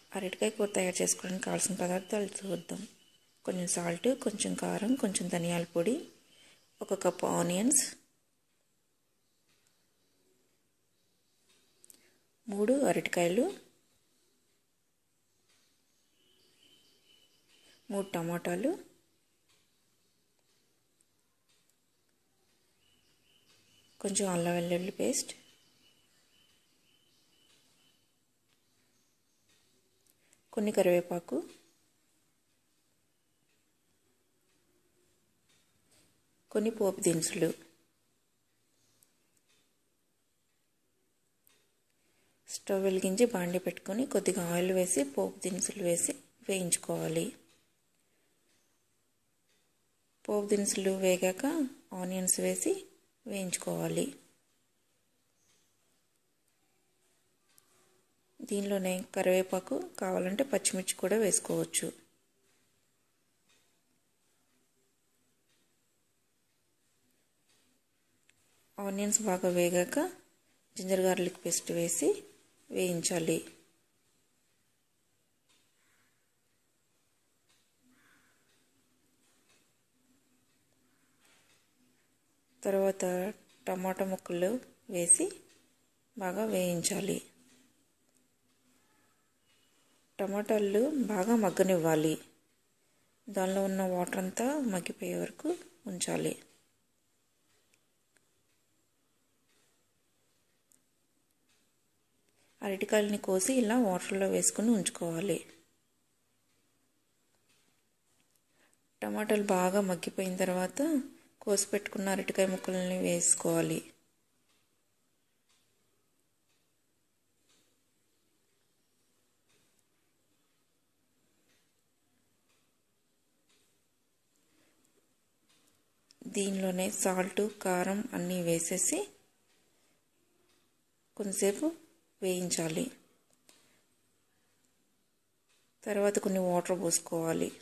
అరటికాయ కూర తయారు చేసుకోవడానికి కావాల్సిన పదార్థాలు చూద్దాం కొంచెం సాల్ట్ కొంచెం కారం కొంచెం ధనియాల పొడి ఒక కప్పు ఆనియన్స్ మూడు అరటికాయలు మూడు టమాటాలు కొంచెం అల్లం వెల్లుల్లి పేస్ట్ కొన్ని కరివేపాకు కొన్ని పోపు దినుసులు స్టవ్ వెలిగించి బాండి పెట్టుకొని కొద్దిగా ఆయిల్ వేసి పోపు దినుసులు వేసి వేయించుకోవాలి పోపు దినుసులు వేగాక ఆనియన్స్ వేసి వేయించుకోవాలి దీనిలోనే కరివేపాకు కావాలంటే పచ్చిమిర్చి కూడా వేసుకోవచ్చు ఆనియన్స్ బాగా వేగాక జింజర్ గార్లిక్ పేస్ట్ వేసి వేయించాలి తర్వాత టమాటా ముక్కలు వేసి బాగా వేయించాలి టమాటాలు బాగా మగ్గనివ్వాలి దానిలో ఉన్న వాటర్ అంతా మగ్గిపోయే వరకు ఉంచాలి అరటికాయలని కోసి ఇలా వాటర్లో వేసుకుని ఉంచుకోవాలి టమాటాలు బాగా మగ్గిపోయిన తర్వాత కోసి పెట్టుకున్న అరటికాయ ముక్కలని వేసుకోవాలి దీనిలోనే సాల్ట్ కారం అన్నీ వేసేసి కొంతసేపు వేయించాలి తర్వాత కొన్ని వాటర్ పోసుకోవాలి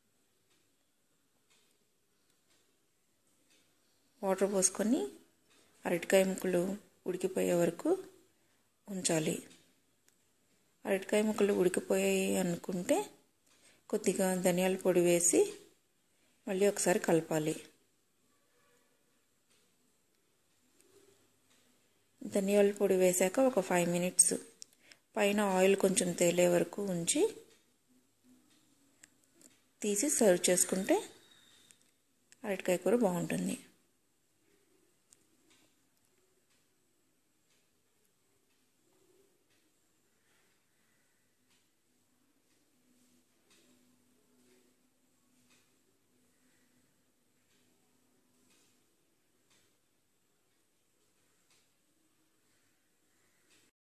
వాటర్ పోసుకొని అరటికాయ ముక్కలు ఉడికిపోయే వరకు ఉంచాలి అరటికాయ ముక్కలు ఉడికిపోయాయి అనుకుంటే కొద్దిగా ధనియాల పొడి వేసి మళ్ళీ ఒకసారి కలపాలి ధనియాల పొడి వేసాక ఒక ఫైవ్ మినిట్స్ పైన ఆయిల్ కొంచెం తేలే వరకు ఉంచి తీసి సర్వ్ చేసుకుంటే అరటికాయ కూర బాగుంటుంది